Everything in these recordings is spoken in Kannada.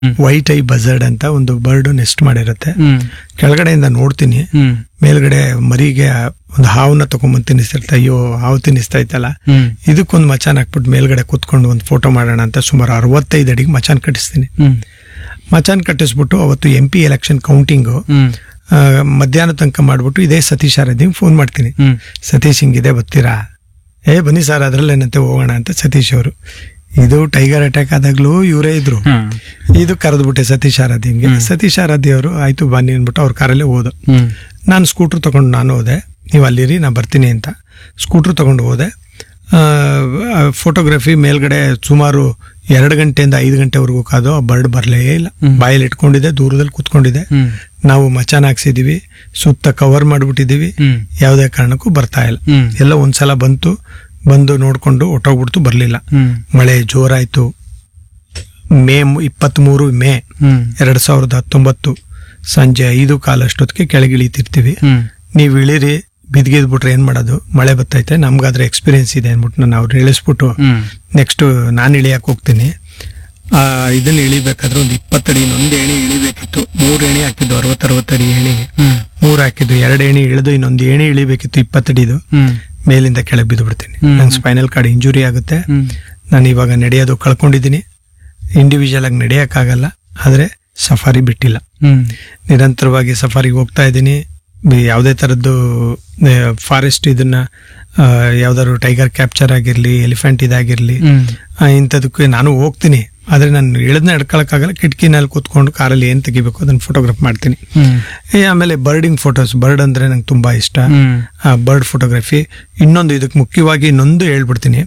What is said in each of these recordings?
ಹ್ಮ್. ವೈಟ್ ಐ ಬಜರ್ಡ್ ಅಂತ ಒಂದು ಬರ್ಡ್ ನೆಸ್ಟ್ ಮಾಡಿರುತ್ತೆ ಹ್ಮ್ ಕೆಳಗಡೆಯಿಂದ ನೋಡ್ತೀನಿ ಹ್ಮ್ ಮೇಲ್ಗಡೆ ಮರಿಗೆ ಒಂದು ಹಾವನ್ನ ತಗೊಂಬಂದು ತಿನ್ನಿಸ್ತಿರ್ತ ಅಯ್ಯೋ ಹಾವು ತಿನ್ನಿಸ್ತಾ ಇತ್ತಲ್ಲ ಹ್ಮ್ ಇದಕ್ಕೊಂದು ಮಚಾನ್ ಹಾಕ್ಬಿಟ್ಟು ಮೇಲ್ಗಡೆ ಕೂತ್ಕೊಂಡು ಒಂದು ಫೋಟೋ ಮಾಡೋಣ ಅಂತ ಸುಮಾರು ಅರವತ್ತೈದು ಅಡಿಗೆ ಮಚಾನ್ ಕಟ್ಟಿಸ್ತೀನಿ ಹ್ಮ್ ಮಚಾನ್ ಕಟ್ಟಿಸ್ಬಿಟ್ಟು ಅವತ್ತು ಎಂ ಪಿ ಎಲೆಕ್ಷನ್ ಕೌಂಟಿಂಗು ಹ್ಮ್ ಮಧ್ಯಾಹ್ನ ತನಕ ಮಾಡ್ಬಿಟ್ಟು ಇದೇ ಸತೀಶ್ ಆರಾಧ್ಯಂಗೆ ಫೋನ್ ಮಾಡ್ತೀನಿ ಹ್ಮ್ ಸತೀಶ್ ಹಿಂಗಿದೆ ಬರ್ತೀರಾ ಏ ಬನ್ನಿ ಸರ್ ಅದ್ರಲ್ಲೇನಂತೆ ಹೋಗೋಣ ಅಂತ ಸತೀಶ್ ಅವರು ಇದು ಟೈಗರ್ ಅಟ್ಯಾಕ್ ಆದಾಗ್ಲೂ ಇವರೇ ಇದ್ರು ಹ್ಮ್ ಇದು ಕರೆದ್ಬಿಟ್ಟೆ ಸತೀಶ್ ಆರಾಧ್ಯಂಗೆ ಸತೀಶ್ ಆರಾಧ್ಯ ಅವರು ಆಯ್ತು ಬನ್ನಿ ಅಂದ್ಬಿಟ್ಟು ಅವ್ರ ಕಾರಲ್ಲೇ ಹೋದ ಹ್ಮ್ ನಾನು ಸ್ಕೂಟ್ರ್ ತಗೊಂಡು ನಾನು ಹೋದೆ ನೀವು ಅಲ್ಲಿರಿ ನಾ ಬರ್ತೀನಿ ಅಂತ ಸ್ಕೂಟ್ರ್ ತಗೊಂಡು ಹೋದೆ ಫೋಟೋಗ್ರಫಿ ಮೇಲ್ಗಡೆ ಸುಮಾರು ಎರಡು ಗಂಟೆಯಿಂದ ಐದು ಗಂಟೆವರೆಗೂ ಕಾದು ಆ ಬರ್ಡ್ ಬರಲೇ ಇಲ್ಲ ಬಾಯಲ್ಲಿ ಇಟ್ಕೊಂಡಿದೆ ದೂರದಲ್ಲಿ ಕೂತ್ಕೊಂಡಿದೆ ಹ್ಮ್ ನಾವು ಮಚಾನ್ ಹಾಕ್ಸಿದೀವಿ ಸುತ್ತ ಕವರ್ ಮಾಡಿಬಿಟ್ಟಿದೀವಿ ಹ್ಮ್ ಯಾವುದೇ ಕಾರಣಕ್ಕೂ ಬರ್ತಾ ಇಲ್ಲ ಹ್ಮ್ ಎಲ್ಲ ಒಂದ್ಸಲ ಬಂತು ಬಂದು ನೋಡ್ಕೊಂಡು ಹೊಟ್ಟೋಗ್ಬಿಡ್ತು ಬರಲಿಲ್ಲ ಹ್ಮ್ ಮಳೆ ಜೋರಾಯ್ತು ಮೇ ಇಪ್ಪತ್ತ್ಮೂರು ಮೇ ಹ್ಮ್ ಎರಡು ಸಾವಿರದ ಹತ್ತೊಂಬತ್ತು ಸಂಜೆ ಐದು ಕಾಲಷ್ಟೊತ್ತಿಗೆ ಕೆಳಗಿಳಿತಿರ್ತೀವಿ ಹ್ಮ್ ನೀವು ಇಳಿರಿ ಬಿದ್ಗಿದ್ಬಿಟ್ರೆ ಏನ್ ಮಾಡೋದು ಮಳೆ ಬತ್ತೈತೆ ನಮ್ಗಾದ್ರೆ ಎಕ್ಸ್ಪೀರಿಯನ್ಸ್ ಇದೆ ಅಂದ್ಬಿಟ್ಟು ನಾನು ಅವ್ರು ಇಳಿಸ್ಬಿಟ್ಟು ಹ್ಮ್ ನೆಕ್ಸ್ಟ್ ನಾನು ಇಳಿಯಕ್ಕೆ ಹೋಗ್ತೀನಿ ಆ ಇದನ್ನ ಇಳಿಬೇಕಾದ್ರೆ ಒಂದು ಇಪ್ಪತ್ತಡಿ ಇನ್ನೊಂದು ಏಣಿ ಇಳಿಬೇಕಿತ್ತು ಮೂರು ಏಣಿ ಹಾಕಿದ್ದು ಅರವತ್ತರವತ್ತಡಿ ಏಣಿಗೆ ಹ್ಮ್ ಮೂರು ಹಾಕಿದ್ದು ಎರಡು ಏಣಿ ಇಳಿದು ಇನ್ನೊಂದು ಏಣಿ ಇಳಿಬೇಕಿತ್ತು ಇಪ್ಪತ್ತಡಿದು ಹ್ಮ್ ಮೇಲಿಂದ ಕೆಳಗೆ ಬಿದ್ದು ಬಿಡ್ತೀನಿ ಹ್ಮ್. ನಂಗೆ ಸ್ಪೈನಲ್ ಕಾರ್ಡ್ ಇಂಜುರಿ ಆಗುತ್ತೆ ಹ್ಮ್ ನಾನು ಇವಾಗ ನಡೆಯೋದು ಕಳ್ಕೊಂಡಿದ್ದೀನಿ ಇಂಡಿವಿಜುವಲ್ ಆಗಿ ನಡೆಯೋಕ್ಕಾಗಲ್ಲ ಆದರೆ ಸಫಾರಿ ಬಿಟ್ಟಿಲ್ಲ ಹ್ಮ್ ನಿರಂತರವಾಗಿ ಸಫಾರಿಗೆ ಹೋಗ್ತಾ ಇದ್ದೀನಿ ಬಿ- ಯಾವುದೇ ಥರದ್ದು ಫಾರೆಸ್ಟ್ ಇದನ್ನ ಆ, ಯಾವ್ದಾದ್ರು ಟೈಗರ್ ಕ್ಯಾಪ್ಚರ್ ಆಗಿರ್ಲಿ ಎಲಿಫೆಂಟ್ ಇದಾಗಿರ್ಲಿ ಹ್ಮ್ ಆ, ಇಂಥದಕ್ಕೆ ನಾನು ಹೋಗ್ತೀನಿ ಆದ್ರೆ ನಾನು ಇಳಿದ್ನ ಹಿಡ್ಕೊಳಕ್ಕಾಗಲ್ಲ ಕಿಟಕಿನಲ್ಲಿ ಕೂತ್ಕೊಂಡು ಕಾರಲ್ಲಿ ಏನ್ ತೆಗಿಬೇಕು ಅದನ್ನ ಫೋಟೋಗ್ರಾಫ್ ಮಾಡ್ತೀನಿ ಹ್ಮ್ ಏ, ಆಮೇಲೆ ಬರ್ಡಿಂಗ್ ಫೋಟೋಸ್ ಬರ್ಡ್ ಅಂದ್ರೆ ನಂಗೆ ತುಂಬಾ ಇಷ್ಟ ಹ್ಮ್ ಬರ್ಡ್ ಫೋಟೋಗ್ರಫಿ ಇನ್ನೊಂದು ಇದಕ್ಕೆ ಮುಖ್ಯವಾಗಿ ಇನ್ನೊಂದು ಹೇಳ್ಬಿಡ್ತೀನಿ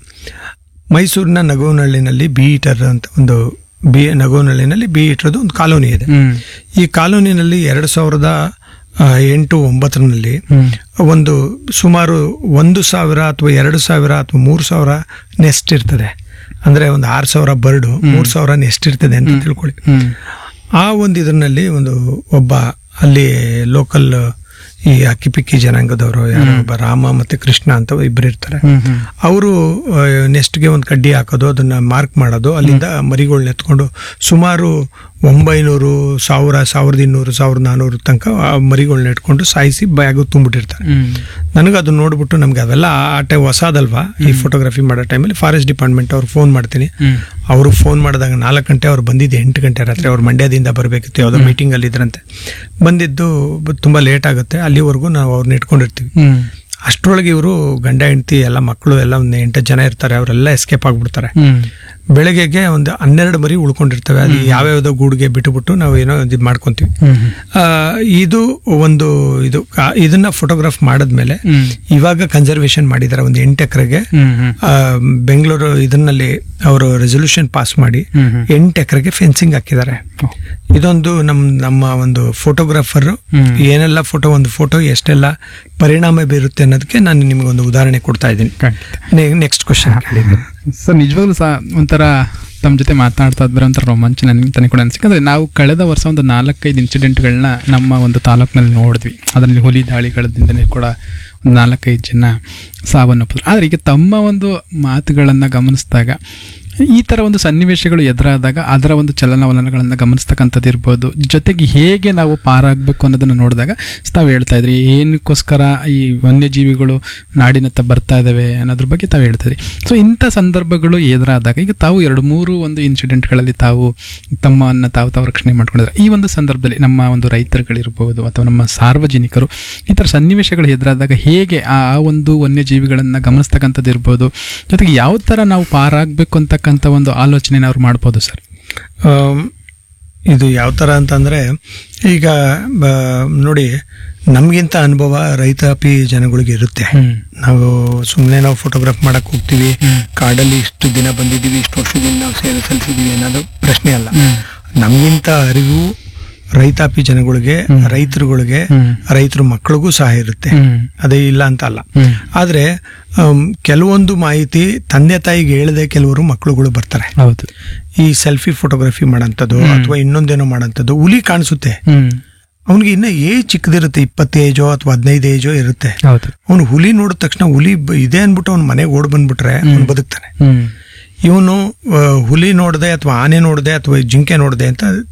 ಮೈಸೂರಿನ ನಗೋನಹಳ್ಳಿನಲ್ಲಿ ಬಿ ಈಟರ್ ಅಂತ ಒಂದು ಬಿ ನಗೋನಹಳ್ಳಿನಲ್ಲಿ ಬಿ ಈಟರ್ದು ಒಂದು ಕಾಲೋನಿ ಇದೆ ಹ್ಮ್ ಈ ಕಾಲೋನಿನಲ್ಲಿ ಎರಡು ಸಾವಿರದ ಆ, ಎಂಟು ಒಂಬತ್ತರಲ್ಲಿ ಹ್ಮ್ ಒಂದು ಸುಮಾರು ಒಂದು ಸಾವಿರ ಅಥವಾ ಎರಡು ಸಾವಿರ ಅಥವಾ ಮೂರು ಸಾವಿರ ನೆಸ್ಟ್ ಇರ್ತದೆ ಅಂದ್ರೆ ಒಂದು ಆರು ಸಾವಿರ ಬರ್ಡು ಮೂರು ಸಾವಿರ ನೆಸ್ಟ್ ಇರ್ತದೆ ಅಂತ ತಿಳ್ಕೊಳ್ಳಿ ಹ್ಮ್ ಆ ಒಂದು ಇದರಲ್ಲಿ ಒಂದು ಒಬ್ಬ ಅಲ್ಲಿ ಲೋಕಲ್ ಈ ಅಕ್ಕಿಪಿಕ್ಕಿ ಜನಾಂಗದವರು ಯಾರೋ ಒಬ್ಬ ರಾಮ ಮತ್ತೆ ಕೃಷ್ಣ ಅಂತ ಇಬ್ಬರು ಇರ್ತಾರೆ ಹ್ಮ್ ಹ್ಮ್ ಅವರು ನೆಸ್ಟ್ಗೆ ಒಂದು ಕಡ್ಡಿ ಹಾಕೋದು ಅದನ್ನ ಮಾರ್ಕ್ ಮಾಡೋದು ಅಲ್ಲಿಂದ ಮರಿಗಳನ್ನ ಎತ್ಕೊಂಡು ಸುಮಾರು ಒಂಬೈನೂರು ಸಾವಿರ ಸಾವಿರದ ಇನ್ನೂರು ಸಾವಿರದ ನಾನೂರು ತನಕ ಆ ಮರಿಗಳನ್ನ ಇಟ್ಕೊಂಡು ಸಾಯಿಸಿ ಬ್ಯಾಗು ತುಂಬಿಟ್ಟಿರ್ತಾರೆ ಹ್ಮ್ ನನಗೆ ಅದು ನೋಡ್ಬಿಟ್ಟು ನಮ್ಗೆ ಅವೆಲ್ಲ ಆ ಟೈಮ್ ಹೊಸದಲ್ವಾ ಈ ಫೋಟೋಗ್ರಫಿ ಮಾಡೋ ಟೈಮಲ್ಲಿ ಫಾರೆಸ್ಟ್ ಡಿಪಾರ್ಟ್ಮೆಂಟ್ ಅವ್ರು ಫೋನ್ ಮಾಡ್ತೀನಿ ಹ್ಮ್ ಅವರು ಫೋನ್ ಮಾಡಿದಾಗ ನಾಲ್ಕು ಗಂಟೆ ಅವ್ರು ಬಂದಿದ್ದು ಎಂಟು ಗಂಟೆ ರಾತ್ರಿ ಅವ್ರು ಮಂಡ್ಯದಿಂದ ಬರಬೇಕಿತ್ತು ಯಾವುದೋ ಮೀಟಿಂಗ್ ಅಲ್ಲಿ ಇದ್ರಂತೆ ಬಂದಿದ್ದು ಬ- ತುಂಬಾ ಲೇಟ್ ಆಗುತ್ತೆ ಅಲ್ಲಿವರೆಗೂ ನಾವು ಅವ್ರನ್ನ ಇಟ್ಕೊಂಡಿರ್ತೀವಿ ಹ್ಮ್ ಅಷ್ಟರೊಳಗೆ ಇವರು ಗಂಡ ಹೆಂಡತಿ ಎಲ್ಲ ಮಕ್ಕಳು ಎಲ್ಲ ಒಂದು ಎಂಟು ಜನ ಇರ್ತಾರೆ ಅವರೆಲ್ಲ ಎಸ್ಕೇಪ್ ಆಗ್ಬಿಡ್ತಾರೆ ಹ್ಮ್ ಬೆಳಗ್ಗೆಗೆ ಒಂದು ಹನ್ನೆರಡು ಮರಿ ಉಳ್ಕೊಂಡಿರ್ತವೆ ಅದು ಯಾವ್ಯಾವ್ದೋ ಗೂಡಿಗೆ ಬಿಟ್ಟುಬಿಟ್ಟು ನಾವು ಏನೋ ಇದು ಮಾಡ್ಕೊಂತೀವಿ ಹ್ಮ್ ಆ, ಇದು ಒಂದು ಇದು ಕಾ- ಇದನ್ನ ಫೋಟೋಗ್ರಾಫ್ ಮಾಡಿದ್ಮೇಲೆ ಹ್ಮ್ ಇವಾಗ ಕನ್ಸರ್ವೇಷನ್ ಮಾಡಿದ್ದಾರೆ ಒಂದು ಎಂಟು ಎಕರೆಗೆ ಹ್ಮ್ ಹ್ಮ್ ಬೆಂಗಳೂರು ಇದನ್ನಲ್ಲಿ ಅವರು ರೆಸೊಲ್ಯೂಷನ್ ಪಾಸ್ ಮಾಡಿ ಹ್ಮ್ ಹ್ಮ್ ಎಂಟು ಎಕರೆಗೆ ಫೆನ್ಸಿಂಗ್ ಹಾಕಿದ್ದಾರೆ ಇದೊಂದು ನಮ್ ನಮ್ಮ ಒಂದು ಫೋಟೋಗ್ರಾಫರ್ ಹ್ಮ್. ಏನೆಲ್ಲ ಫೋಟೋ ಒಂದು ಫೋಟೋ ಎಷ್ಟೆಲ್ಲ ಪರಿಣಾಮ ಬೀರುತ್ತೆ ಅನ್ನೋದಕ್ಕೆ ನಾನು ನಿಮ್ಗೆ ಒಂದು ಉದಾಹರಣೆ ಕೊಡ್ತಾ ಇದ್ದೀನಿ ನೆಕ್ಸ್ಟ್ ಕ್ವಶನ್ ಸರ್ ನಿಜವಾಗ್ಲೂ ಸಹ ಒಂಥರ ತಮ್ಮ ಜೊತೆ ಮಾತನಾಡ್ತಾ ಇದ್ರೆ ಒಂಥರ ರೋಮಾಂಚ ನನಗೆ ತನಗೆ ಕೂಡ ಅನ್ಸಿಕೆ ಅಂದರೆ ನಾವು ಕಳೆದ ವರ್ಷ ಒಂದು ನಾಲ್ಕೈದು ಇನ್ಸಿಡೆಂಟ್ಗಳನ್ನ ನಮ್ಮ ಒಂದು ತಾಲೂಕಿನಲ್ಲಿ ನೋಡಿದ್ವಿ ಅದರಲ್ಲಿ ಹುಲಿ ದಾಳಿಗಳಿಂದಲೇ ಕೂಡ ಒಂದು ನಾಲ್ಕೈದು ಜನ ಸಾವನ್ನಪ್ಪಿದ್ರು ಆದರೆ ಈಗ ತಮ್ಮ ಒಂದು ಮಾತುಗಳನ್ನು ಗಮನಿಸಿದಾಗ ಈ ಥರ ಒಂದು ಸನ್ನಿವೇಶಗಳು ಎದುರಾದಾಗ ಅದರ ಒಂದು ಚಲನವಲನಗಳನ್ನು ಗಮನಿಸ್ತಕ್ಕಂಥದ್ದು ಇರ್ಬೋದು ಜೊತೆಗೆ ಹೇಗೆ ನಾವು ಪಾರಾಗಬೇಕು ಅನ್ನೋದನ್ನು ನೋಡಿದಾಗ ತಾವು ಹೇಳ್ತಾ ಇದ್ರಿ ಏನಕ್ಕೋಸ್ಕರ ಈ ವನ್ಯಜೀವಿಗಳು ನಾಡಿನತ್ತ ಬರ್ತಾ ಇದ್ದಾವೆ ಅನ್ನೋದ್ರ ಬಗ್ಗೆ ತಾವು ಹೇಳ್ತಾ ಇದ್ರಿ ಸೊ ಇಂಥ ಸಂದರ್ಭಗಳು ಎದುರಾದಾಗ ಈಗ ತಾವು ಎರಡು ಮೂರು ಒಂದು ಇನ್ಸಿಡೆಂಟ್ಗಳಲ್ಲಿ ತಾವು ತಮ್ಮನ್ನು ತಾವು ತಾವು ರಕ್ಷಣೆ ಮಾಡ್ಕೊಂಡಿದ್ದಾರೆ ಈ ಒಂದು ಸಂದರ್ಭದಲ್ಲಿ ನಮ್ಮ ಒಂದು ರೈತರುಗಳಿರ್ಬೋದು ಅಥವಾ ನಮ್ಮ ಸಾರ್ವಜನಿಕರು ಈ ಥರ ಸನ್ನಿವೇಶಗಳು ಎದುರಾದಾಗ ಹೇಗೆ ಆ ಆ ಒಂದು ವನ್ಯಜೀವಿಗಳನ್ನು ಗಮನಿಸ್ತಕ್ಕಂಥದ್ದು ಇರ್ಬೋದು ಜೊತೆಗೆ ಯಾವ ಥರ ನಾವು ಪಾರಾಗಬೇಕು ಅಂತಕ್ಕಂಥ ಒಂದು ಆಲೋಚನೆ ಅವ್ರು ಮಾಡ್ಬೋದು ಸರ್ ಇದು ಯಾವ ತರ ಅಂತಂದ್ರೆ ಈಗ ಬ- ನೋಡಿ ನಮ್ಗಿಂತ ಅನುಭವ ರೈತಾಪಿ ಜನಗಳಿಗೆ ಇರುತ್ತೆ ನಾವು ಸುಮ್ಮನೆ ನಾವು ಫೋಟೋಗ್ರಾಫ್ ಮಾಡಕ್ ಹೋಗ್ತೀವಿ ಕಾಡಲ್ಲಿ ಇಷ್ಟು ದಿನ ಬಂದಿದ್ದೀವಿ ಇಷ್ಟು ವರ್ಷದಿಂದ ನಾವು ಸೇವೆ ಸಲ್ಲಿಸಿದೀವಿ ಅನ್ನೋದು ಪ್ರಶ್ನೆ ಅಲ್ಲ ನಮ್ಗಿಂತ ಅರಿವು ರೈತಾಪಿ ಜನಗಳಿಗೆ ರೈತರುಗಳಿಗೆ ರೈತರ ಮಕ್ಕಳಿಗೂ ಸಹ ಇರುತ್ತೆ ಅದೇ ಇಲ್ಲ ಅಂತ ಅಲ್ಲ ಆದ್ರೆ ಆಮ್, ಕೆಲವೊಂದು ಮಾಹಿತಿ ತಂದೆ ತಾಯಿಗೆ ಹೇಳದೆ ಕೆಲವರು ಮಕ್ಕಳುಗಳು ಬರ್ತಾರೆ ಹೌದು ಈ ಸೆಲ್ಫಿ ಫೋಟೋಗ್ರಫಿ ಮಾಡಂತದ್ದು ಅಥವಾ ಇನ್ನೊಂದೇನೋ ಮಾಡಂತದ್ದು ಹುಲಿ ಕಾಣಿಸುತ್ತೆ ಹ್ಮ್ ಅವ್ನಿಗೆ ಇನ್ನ ಏಜ್ ಚಿಕ್ಕದಿರುತ್ತೆ ಇಪ್ಪತ್ತು ಏಜೋ ಅಥವಾ ಹದಿನೈದು ಏಜೋ ಇರುತ್ತೆ ಹೌದು ಅವ್ನು ಹುಲಿ ನೋಡಿದ ತಕ್ಷಣ ಹುಲಿ ಬ- ಇದೆ ಅನ್ಬಿಟ್ಟು ಅವ್ನ ಮನೆಗೆ ಓಡ್ ಬಂದ್ಬಿಟ್ರೆ ಅವ್ನು ಬದುಕ್ತಾನೆ ಹ್ಮ್ ಇವನು ಹುಲಿ ನೋಡದೆ ಅಥವಾ ಆನೆ ನೋಡದೆ ಅಥವಾ ಜಿಂಕೆ ನೋಡದೆ ಅಂತ